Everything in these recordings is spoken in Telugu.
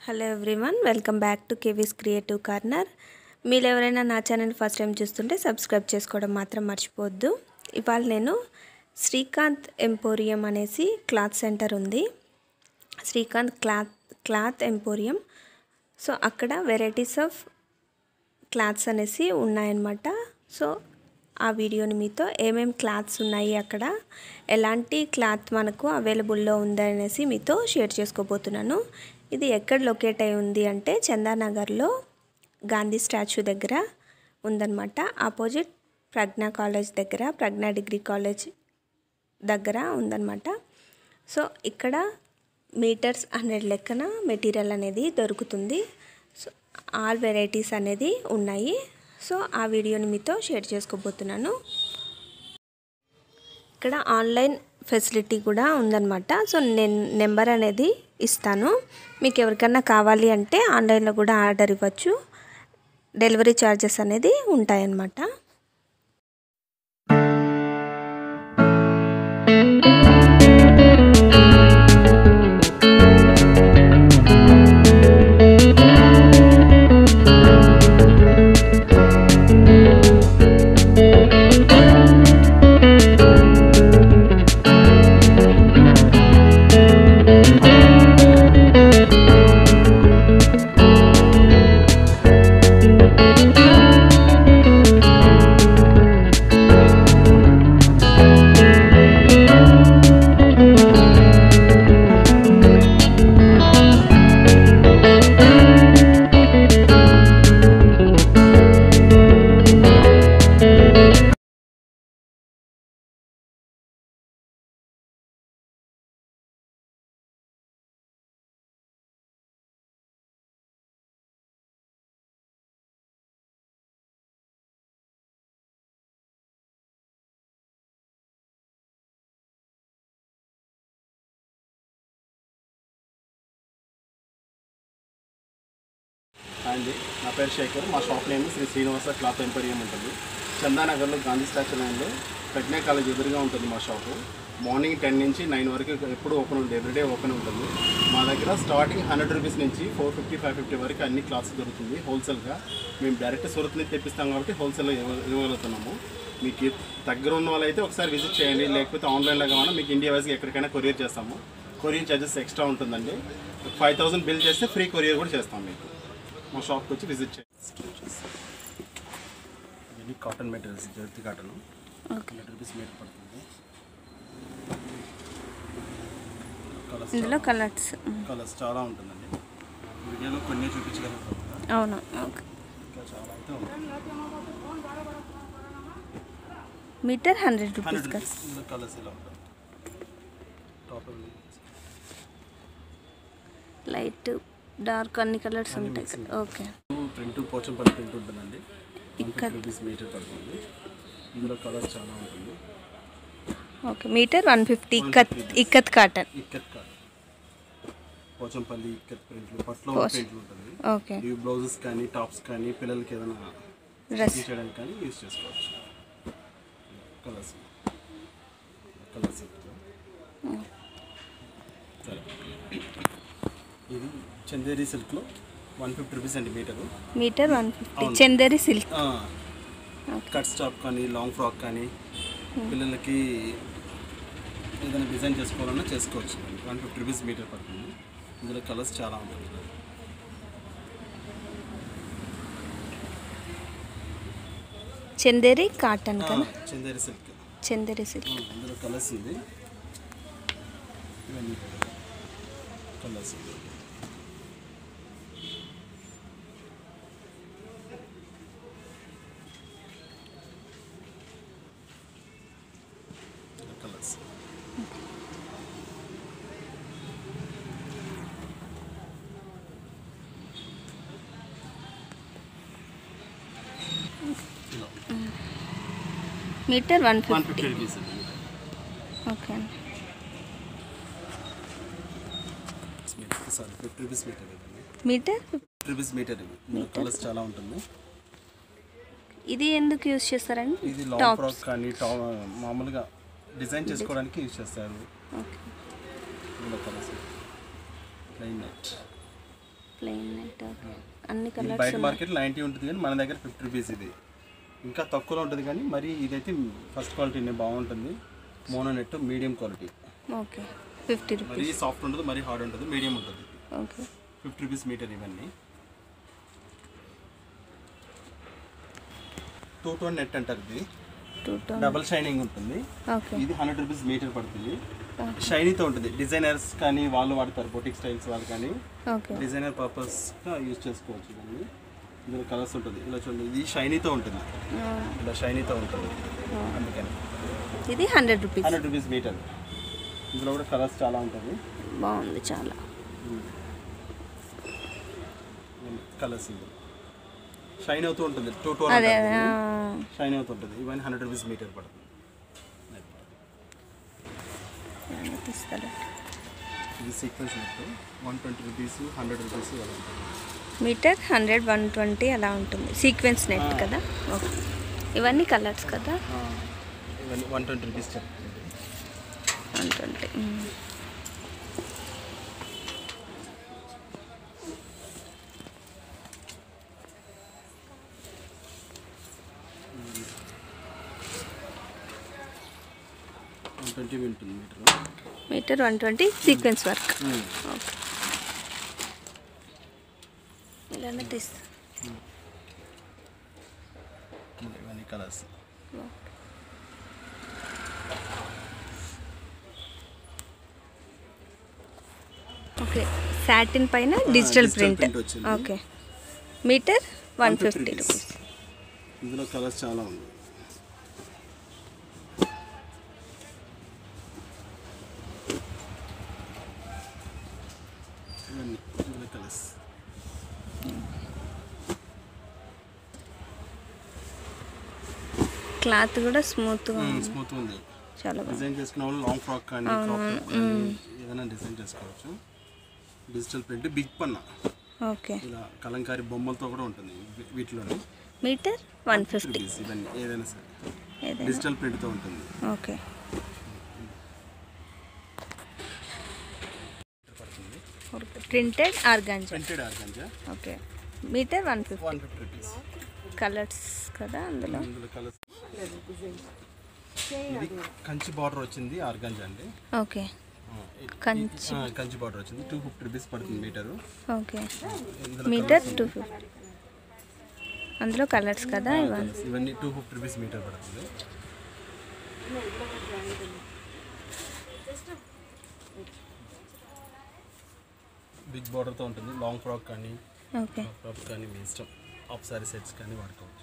Hello everyone welcome back to KV's creative corner మీరు ఎవరైనా నా ఛానల్ ఫస్ట్ టైం చూస్తుంటే సబ్స్క్రైబ్ చేసుకోవడం మాత్రం మర్చిపోవద్దు ఇవాళ నేను శ్రీకాంత్ ఎంపోరియం అనేసి క్లాత్ సెంటర్ ఉంది Srikanth cloth cloth emporium so అక్కడ వెరైటీస్ ఆఫ్ క్లాత్స్ అనేసి ఉన్నాయన్నమాట సో ఆ వీడియోని మీతో ఏమేం క్లాత్స్ ఉన్నాయి అక్కడ ఎలాంటి క్లాత్ మనకు అవైలబుల్లో ఉందనేసి మీతో షేర్ చేసుకోబోతున్నాను ఇది ఎక్కడ లొకేట్ అయి ఉంది అంటే చందానగర్లో గాంధీ స్టాచ్యూ దగ్గర ఉందన్నమాట ఆపోజిట్ ప్రజ్ఞా కాలేజ్ దగ్గర ప్రజ్ఞా డిగ్రీ కాలేజ్ దగ్గర ఉందన్నమాట సో ఇక్కడ మీటర్స్ హండ్రెడ్ లెక్కన మెటీరియల్ అనేది దొరుకుతుంది సో ఆల్ వెరైటీస్ అనేది ఉన్నాయి సో ఆ వీడియోని మీతో షేర్ చేసుకోబోతున్నాను ఇక్కడ ఆన్లైన్ ఫెసిలిటీ కూడా ఉందన్నమాట సో నేను నెంబర్ అనేది ఇస్తాను మీకు ఎవరికన్నా కావాలి అంటే ఆన్లైన్లో కూడా ఆర్డర్ ఇవ్వచ్చు డెలివరీ ఛార్జెస్ అనేది ఉంటాయన్నమాట హాయ్ అండి నా పేరు శేఖర్ మా shop name Sri Srinivasa cloth emporium ఉంటుంది చందానగర్లో గాంధీ స్టాచ్యూ లైన్లో ప్రజ్ఞా కాలేజ్ ఎదురుగా ఉంటుంది మా షాపు మార్నింగ్ టెన్ నుంచి నైన్ వరకు ఎప్పుడు ఓపెన్ ఉంటుంది ఎవ్రీడే ఓపెన్ ఉంటుంది మా దగ్గర స్టార్టింగ్ హండ్రెడ్ రూపీస్ నుంచి ఫోర్ ఫిఫ్టీ ఫైవ్ ఫిఫ్టీ వరకు అన్ని క్లాత్స్ దొరుకుతుంది హోల్సేల్గా మేము డైరెక్ట్ సూరత్ నుంచి తెప్పిస్తాం కాబట్టి హోల్సేల్లో ఇవ్వ- ఇవ్వగలుగుతున్నాము మీకు దగ్గర ఉన్న వాళ్ళైతే ఒకసారి విజిట్ చేయండి లేకపోతే ఆన్లైన్లో కావాలన్నా మీకు ఇండియా వైజ్గా ఎక్కడికైనా కొరియర్ చేస్తాము కొరియర్ ఛార్జెస్ ఎక్స్ట్రా ఉంటుందండి ఫైవ్ థౌసండ్ బిల్ చేస్తే ఫ్రీ కొరియర్ కూడా చేస్తాం మీకు మా షాప్కి వచ్చి విజిట్ చేయండి ఇది కాటన్ మెటీరియల్స్ జర్తి కాటన్ హండ్రెడ్ రూపీస్ మీటర్ పడుతుంది కలర్స్ ఇందులో కలర్స్ కలర్స్ చాలా ఉంటుందండి వీడియోలో కొన్ని చూపించగలుగుతాం కదా. అవును ఓకే ఇంకా చాలా అయితే ఉంటుంది మీటర్ హండ్రెడ్ రూపీస్ హండ్రెడ్ కదా రూపీస్ ఇందులో కలర్స్ ఇలా ఉంటుంది టాప్ లైట్ డార్క్ అన్ని కలర్స్ ఉంటాయి కదా ఓకే ప్రింట్ పోచంపల్లి ప్రింట్ ఉంటుందండి ఇక్కడ రూపీస్ మీటర్ పడుతుంది ఇందులో కలర్స్ చాలా ఉంటుంది okay metre one fifty ikat ikat cotton ikat కాదు పోచంపల్లి ఇక్కత్ ప్రింట్లు పట్లో పోచ- ప్రింట్లు ఉంటుంది ఓకే ఇవి బ్లౌజెస్ కానీ టాప్స్ కానీ పిల్లలకి ఏదైనా డ్రెస్ స్టిచ్ చేయడానికి కానీ యూజ్ చేసుకోవచ్చు కలర్స్ కలర్స్ సరే ఇది చందేరి సిల్క్లో వన్ ఫిఫ్టీ రూపీస్ అండి మీటరు మీటర్ వన్ ఫిఫ్టీ అవును. చందేరి సిల్క్ కట్ స్టాప్ కానీ లాంగ్ ఫ్రాక్ కానీ పిల్లలకి ఏదైనా డిజైన్ చేసుకోవాలన్నా చేసుకోవచ్చు వన్ ఫిఫ్టీ రూపీస్ మీటర్ పడుతుంది ఇందులో కలర్స్ చాలా ఉంటుంది చందేరి కాటన్ కదా చందేరి సిల్క్ చందేరి సిల్క్ ఇందులో కలర్స్ ఉంది ఇవన్నీ కలర్స్ కలర్స్ ఇలా metre one one fifty fifty rupees అండి okay sorry fifty rupees metre ఇదండి మీటర్ ఫిఫ్టీ రూపీస్ మీటర్ ఇది ఇందులో కలర్స్ చాలా ఉంటుంది ఇది ఎందుకు యూస్ చేస్తారండి ఇది లాంగ్ టాప్స్ ఫ్రాక్ కానీ టా మామూలుగా డిజైన్ చేసుకోవడానికి యూజ్ చేస్తారు ఓకే ఇందులో colours plain net plain net అన్ని ఇది కలర్స్ బయట మార్కెట్ నైంటీ ఉంటుంది కానీ మన దగ్గర ఫిఫ్టీ రూపీస్ ఇది ఇంకా తక్కువలో ఉంటుంది కానీ మరి ఇదైతే ఫస్ట్ క్వాలిటీనే బాగుంటుంది mono net medium quality okay fifty rupees మరీ సాఫ్ట్ ఉంటుంది మరీ హార్డ్ ఉంటుంది మీడియం ఉంటుంది ఓకే ఫిఫ్టీ రూపీస్ మీటర్ ఇవన్నీ టూ టోన్ నెట్ అంటారు ఇది టూ టోన్ డబల్ షైనింగ్ ఉంటుంది ఓకే ఇది హండ్రెడ్ రూపీస్ మీటర్ పడుతుంది షైనీతో ఉంటుంది డిజైనర్స్ కానీ వాళ్ళు వాడతారు బొటిక్ స్టైల్స్ వాళ్ళు కానీ ఓకే డిజైనర్ పర్పస్గా యూజ్ చేసుకోవచ్చు ఇవన్నీ ఇందులో కలర్స్ ఉంటుంది ఇలా చూడండి ఇది షైనీతో ఉంటుంది ఇలా షైనీతో ఉంటుంది అందుకని ఇది hundred rupees hundred rupees metre ఇందులో కూడా కలర్స్ చాలా ఉంటుంది బాగుంది చాలా కలర్స్ ఇందులో షైన్ అవుతూ ఉంటుంది టూ టోన్ అదే ఆ, షైన్ అవుతుంటుంది ఇవన్నీ హండ్రెడ్ రూపీస్ మీటర్ పడుతుంది ఏమో తీస్తాలే ఇది sequence net one twenty rupees hundred rupees అలా ఉంటుంది మీటర్ హండ్రెడ్ వన్ ట్వంటీ అలా ఉంటుంది సీక్వెన్స్ నెట్ కదా ఓకే ఇవన్నీ కలర్స్ కదా ఆ, ఇవన్నీ వన్ ట్వంటీ రూపీస్ చెప్తుంది వన్ ట్వంటీ వన్ ట్వంటీ ఉంటుంది metre metre one twenty sequence work okay ఇలానే తీస్తా ఇవన్నీ కలర్స్ ఓకే సాటిన్ పైన డిజిటల్ digital ప్రింట్ print వచ్చింది. Okay metre one fifty rupees. Rupees ఇందులో కలర్స్ చాలా ఉంది ఇవన్నీ ఇందులో కలర్స్ క్లాత్ కూడా స్మూత్గా ఉంది స్మూత్ ఉంది చాలా బాగుంది డిజైన్ చేసుకున్న వాళ్ళు లాంగ్ ఫ్రాక్ కానీ క్రాప్ టాప్ కానీ ఏదైనా డిజైన్ చేసుకోవచ్చు డిజిటల్ ప్రింట్ బిగ్ పన్న ఓకే ఇలా కలంకారీ బొమ్మలతో కూడా ఉంటుంది వీ- వీటిలోనే మీటర్ వన్ ఫిఫ్టీ రూపీస్ ఇవన్నీ ఏదైనా సరే ఏదైనా డిజిటల్ ప్రింట్తో ఉంటుంది okay printed organza printed organza okay metre one fifty one fifty rupees colours కదా అందులో ఇందులో కలర్స్ ఇది కంచి బార్డర్ వచ్చింది ఆర్గంజా అండి ఓకే ఆ, ఇది- కంచి. ఆ, కంచి బార్డర్ వచ్చింది టూ ఫిఫ్టీ రూపీస్ పడుతుంది మీటరు ఓకే ఇందులో మీటర్ టూ ఫిఫ్టీ అందులో కలర్స్ కదా ఇవన్నీ colours. ఇవన్నీ టూ ఫిఫ్టీ రూపీస్ మీటర్ పడుతుంది బిగ్ బార్డర్తో ఉంటుంది లాంగ్ ఫ్రాక్ కానీ ఓకే ఫ్రాక్ కానీ మీ ఇష్టం ఆఫ్ సారీ సెట్స్ కానీ వాడుకోవచ్చు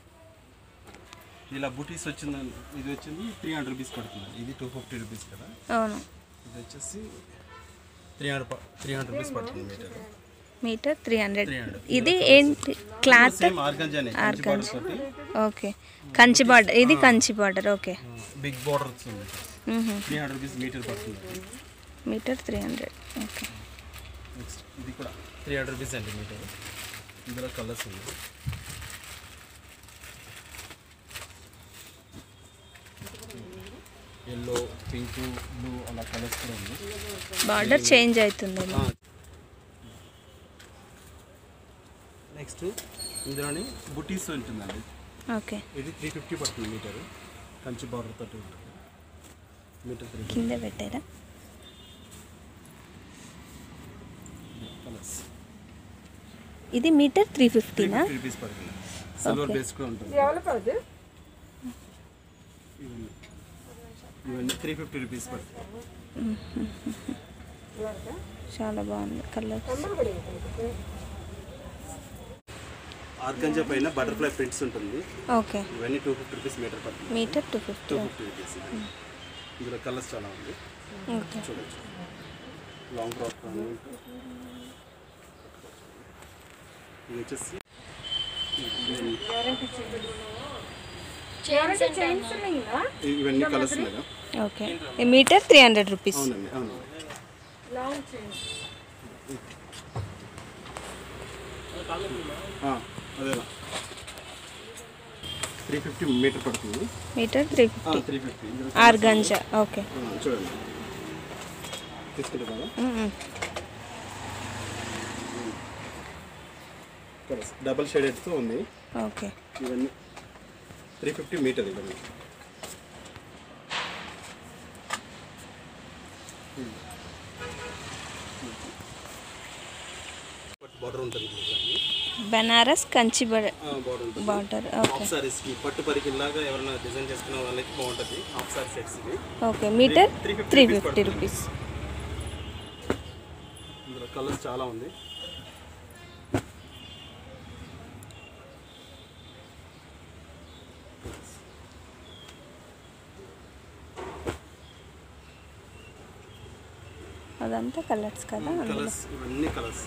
ఇలా బుటీస్ వచ్చిందని ఇది వచ్చింది త్రీ హండ్రెడ్ రూపీస్ పడుతుంది ఇది టూ ఫిఫ్టీ రూపీస్ కదా అవును ఇది వచ్చేసి three hundred three hundred rupees పడుతుంది మీటర్ మీటర్ త్రీ హండ్రెడ్ 300. ఇది ఏంటి క్లాత్ సేమ్ ఆర్గంజానే కంచి బార్డర్ తోటి ఓకే కంచి బార్డర్ ఇది Kanchi border okay big border వస్తుంది త్రీ హండ్రెడ్ రూపీస్ మీటర్ పడుతుంది metre three hundred okay next ఇది కూడా త్రీ హండ్రెడ్ రూపీస్ అండి మీటర్ ఇందులో కలర్స్ ఉంది ఎల్లో పింక్ బ్లూ అలా కలర్స్ కూడా ఉంది బార్డర్ చేంజ్ అవుతుంది నెక్స్ట్ ఇందులోని బుటీస్ ఉంటుందండి ఓకే ఇది త్రీ ఫిఫ్టీ పడుతుంది మీటర్ కంచి బార్డర్ తోటి ఉంటుంది మీటర్ త్రీ కింద పెట్టారా కలర్స్ ఇది మీటర్ త్రీ త్రీ ఫిఫ్టీనా ఫిఫ్టీ రూపీస్ పడుతుంది సిల్వర్ Okay. బేస్ కూడా ఉంటుంది ఇవన్నీ ఇవన్నీ త్రీ ఫిఫ్టీ రూపీస్ పడుతుంది చాలా బాగుంది కలర్ ఆర్గంజా పైన బటర్ఫ్లై ప్రింట్స్ ఉంటుంది ఓకే ఇవన్నీ టూ ఫిఫ్టీ రూపీస్ మీటర్ పడుతుంది metre two fifty two fifty rupees ఇందులో కలర్స్ చాలా ఉంది ఓకే చూడొచ్చు లాంగ్ ఫ్రాక్ కానీ ఇది వచ్చేసి ఇవన్నీ- ఇవన్నీ కలర్స్ ఉన్నాయి ఓకే ఈ మీటర్ త్రీ హండ్రెడ్ రూపీస్ అవునండి అవునండి ఆ, అదేనా త్రీ ఫిఫ్టీ మీటర్ పడుతుంది metre three fifty three fifty organza okay చూడండి తీసుకుంటే కదా కలర్స్ డబల్ షేడెడ్తో ఉంది ఓకే ఇవన్నీ త్రీ ఫిఫ్టీ మీటర్ ఇవన్నీ బార్డర్ ఉంటుంది బనారస్ కంచి బార్డర్ ఉంటుంది బార్డర్ ఓకే హాఫ్ సారీస్కి పట్టు పరికిల్లాగా ఎవరైనా డిజైన్ చేసుకున్న వాళ్ళకి బాగుంటుంది హాఫ్ సారీ సెట్స్ ఇవి okay metre 350 three rupees fifty పడుతుంది. రూపీస్ ఇందులో కలర్స్ చాలా ఉంది అదంతా కలర్స్ కదా అందులో కలర్స్ ఇవన్నీ కలర్స్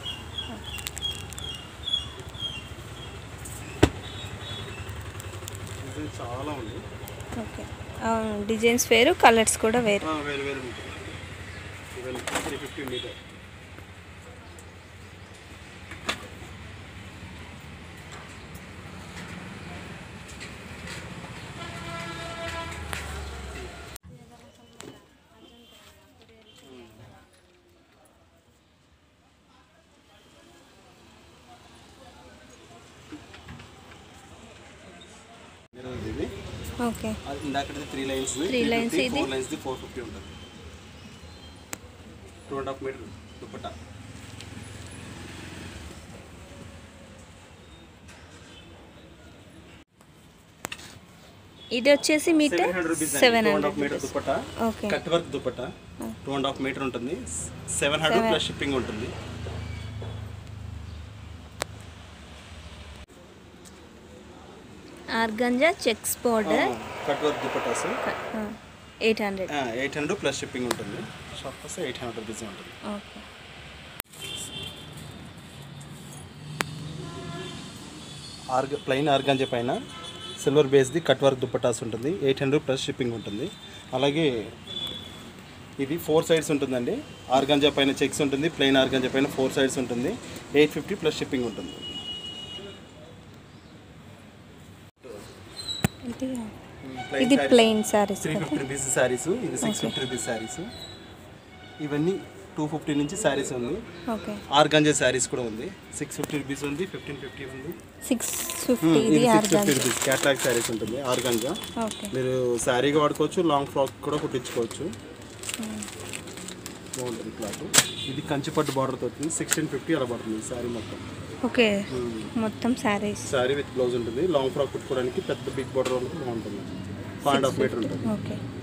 డిజైన్ చాలా ఉంది ఓకే డిజైన్స్ వేరు కలర్స్ కూడా వేరు ఆ, వేరు వేరు ఉంటుంది ఇవన్నీ త్రీ ఫిఫ్టీ మీటర్ ఇది ఓకే అది ఇందాకటిది త్రీ లైన్స్ Three lines ఇది? ఫోర్ లైన్స్ ఫోర్ ఫిఫ్టీ ఉంటుంది two and half metre dupatta ఇది వచ్చేసి metre seven hundred rupees seven two and half hundred metre dupatta okay cut work dupatta two and half metre ఉంటుంది సెవెన్ హండ్రెడ్ ప్లస్ షిప్పింగ్ ఉంటుంది organza checks border cut work dupattas eight hundred eight hundred plus shipping ఉంటుంది షాప్ వస్తే ఎయిట్ హండ్రెడ్ రూపీస్ ఉంటుంది ఓకే ఆర్గ ప్లెయిన్ ఆర్గాంజా పైన సిల్వర్ బేస్ది కట్ వర్క్ దుప్పటాస్ ఉంటుంది ఎయిట్ హండ్రెడ్ ప్లస్ షిప్పింగ్ ఉంటుంది అలాగే ఇది ఫోర్ సైడ్స్ ఉంటుందండి ఆర్గాంజా పైన చెక్స్ ఉంటుంది ప్లెయిన్ ఆర్గాంజా పైన ఫోర్ సైడ్స్ ఉంటుంది ఎయిట్ ఫిఫ్టీ ప్లస్ షిప్పింగ్ ఉంటుంది ఇది plain saris three fifty rupees saris ఇది సిక్స్ ఫిఫ్టీ రూపీస్ శారీస్ ఇవన్నీ టూ ఫిఫ్టీ నుంచి శారీస్ ఉంది ఓకే ఆర్గాంజా శారీస్ కూడా ఉంది సిక్స్ ఫిఫ్టీ రూపీస్ ఉంది ఫిఫ్టీన్ ఫిఫ్టీ ఉంది సిక్స్ ఫిఫ్టీ ఇది ఇది six fifty organza rupees catalogue saris ఉంటుంది ఆర్గాంజా ఓకే మీరు శారీగా వాడుకోవచ్చు లాంగ్ ఫ్రాక్ కూడా కుట్టించుకోవచ్చు బాగుంటుంది క్లాత్ ఇది కంచిపట్టు బార్డర్తో వచ్చింది సిక్స్టీన్ ఫిఫ్టీ అలా పడుతుంది శారీ మొత్తం ఓకే మొత్తం సారీస్ శారీ విత్ బ్లౌజ్ ఉంటుంది లాంగ్ ఫ్రాక్ కుట్టుకోవడానికి పెద్ద బిగ్ బార్డర్ వాళ్ళకి బాగుంటుంది ఫైవ్ అండ్ హాఫ్ మీటర్ ఉంటుంది ఓకే